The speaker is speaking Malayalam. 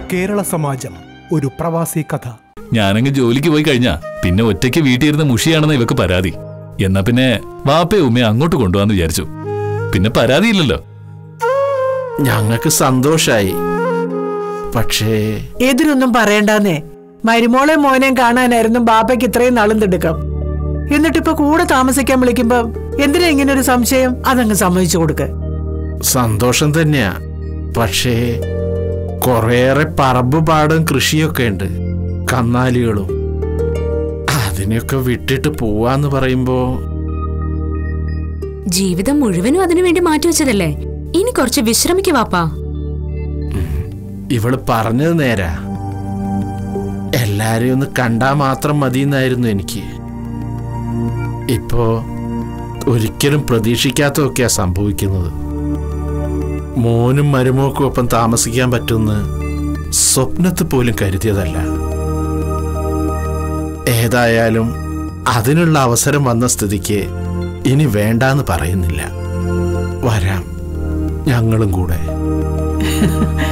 കേരള സമാജം ഒരു പ്രവാസി കഥ ഞാനങ്ങ് ജോലിക്ക് പോയി കഴിഞ്ഞാ പിന്നെ ഒറ്റയ്ക്ക് വീട്ടിലിരുന്ന് മുഷിയാണെന്ന് ഇവക്ക് പരാതി എന്നാ പിന്നെ വാപ്പയും ഉമ്മയും അങ്ങോട്ട് കൊണ്ടുപോകാന്ന് വിചാരിച്ചു പിന്നെ പരാതിയില്ലല്ലോ ഞങ്ങൾക്ക് സന്തോഷായി പക്ഷേ എതിരൊന്നും പറയണ്ടെന്നേ മരുമോളെ മോനെയും കാണാനായിരുന്നു ബാപ്പയ്ക്ക് ഇത്രയും നാളും തിടുക്കം എന്നിട്ടിപ്പോ കൂടെ താമസിക്കാൻ വിളിക്കുമ്പോ എന്തിനാ ഇങ്ങനെ ഒരു സംശയം അതങ്ങ് സമ്മതിച്ചു കൊടുക്ക സന്തോഷം തന്നെയാ പക്ഷേ കുറേയേറെ പറമ്പ് പാടും കൃഷിയൊക്കെ ഉണ്ട് കന്നാലികളും അതിനെയൊക്കെ വിട്ടിട്ട് പോവാന്ന് പറയുമ്പോ ജീവിതം മുഴുവനും അതിനു വേണ്ടി മാറ്റിവെച്ചതല്ലേ ഇനി കുറച്ച് വിശ്രമിക്കു വാപ്പാ ഇവള് പറഞ്ഞത് നേരാ എല്ലാരെയും ഒന്ന് കണ്ടാ മാത്രം മതിയെന്നായിരുന്നു എനിക്ക് ഇപ്പോ ഒരിക്കലും പ്രതീക്ഷിക്കാത്തതൊക്കെയാ സംഭവിക്കുന്നത് മോനും മരുമോക്കും ഒപ്പം താമസിക്കാൻ പറ്റുമെന്ന് സ്വപ്നത്തിൽ പോലും കരുതിയതല്ല ഏതായാലും അതിനുള്ള അവസരം വന്ന സ്ഥിതിക്ക് ഇനി വേണ്ടാന്ന് പറയുന്നില്ല വരാം ഞങ്ങളും കൂടെ